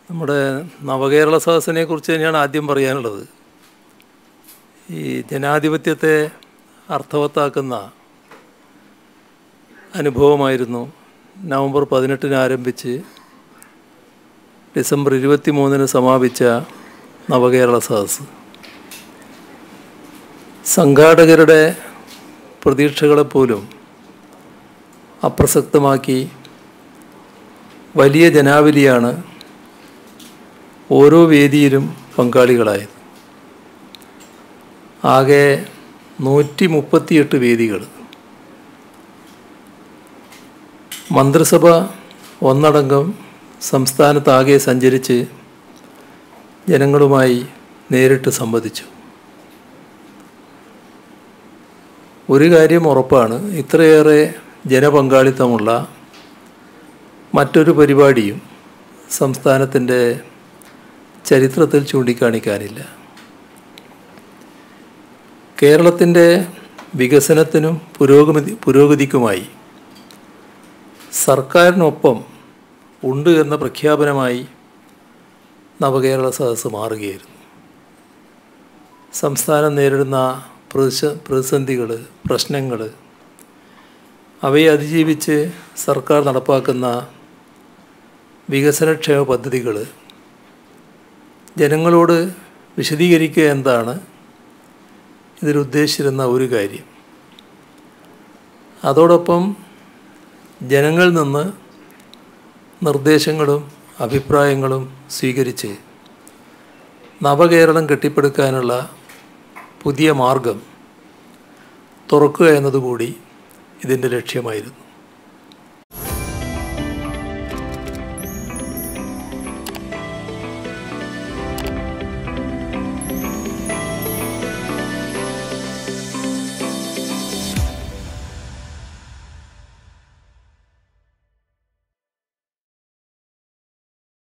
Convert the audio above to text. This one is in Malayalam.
നമ്മുടെ നവകേരള സദസ്സിനെ കുറിച്ച് തന്നെയാണ് ആദ്യം പറയാനുള്ളത് ഈ ജനാധിപത്യത്തെ അർത്ഥവത്താക്കുന്ന അനുഭവമായിരുന്നു നവംബർ പതിനെട്ടിന് ആരംഭിച്ച് ഡിസംബർ ഇരുപത്തി മൂന്നിന് സമാപിച്ച നവകേരള സദസ്സ് സംഘാടകരുടെ പ്രതീക്ഷകളെപ്പോലും അപ്രസക്തമാക്കി വലിയ ജനാവലിയാണ് ഓരോ വേദിയിലും പങ്കാളികളായത് ആകെ നൂറ്റി മുപ്പത്തിയെട്ട് വേദികൾ മന്ത്രിസഭ ഒന്നടങ്കം സംസ്ഥാനത്താകെ സഞ്ചരിച്ച് ജനങ്ങളുമായി നേരിട്ട് സംവദിച്ചു ഒരു കാര്യം ഉറപ്പാണ് ഇത്രയേറെ ജനപങ്കാളിത്തമുള്ള മറ്റൊരു പരിപാടിയും സംസ്ഥാനത്തിൻ്റെ ചരിത്രത്തിൽ ചൂണ്ടിക്കാണിക്കാനില്ല കേരളത്തിൻ്റെ വികസനത്തിനും പുരോഗതി പുരോഗതിക്കുമായി സർക്കാരിനൊപ്പം ഉണ്ട് എന്ന പ്രഖ്യാപനമായി നവകേരള സദസ്സ് മാറുകയായിരുന്നു സംസ്ഥാനം നേരിടുന്ന പ്രതിസ പ്രതിസന്ധികൾ പ്രശ്നങ്ങൾ അവയെ അതിജീവിച്ച് സർക്കാർ നടപ്പാക്കുന്ന വികസനക്ഷേമ പദ്ധതികൾ ജനങ്ങളോട് വിശദീകരിക്കുക എന്താണ് ഇതിലുദ്ദേശിച്ചിരുന്ന ഒരു കാര്യം അതോടൊപ്പം ജനങ്ങളിൽ നിന്ന് നിർദ്ദേശങ്ങളും അഭിപ്രായങ്ങളും സ്വീകരിച്ച് നവകേരളം കെട്ടിപ്പടുക്കാനുള്ള പുതിയ മാർഗം തുറക്കുക എന്നതുകൂടി ഇതിൻ്റെ ലക്ഷ്യമായിരുന്നു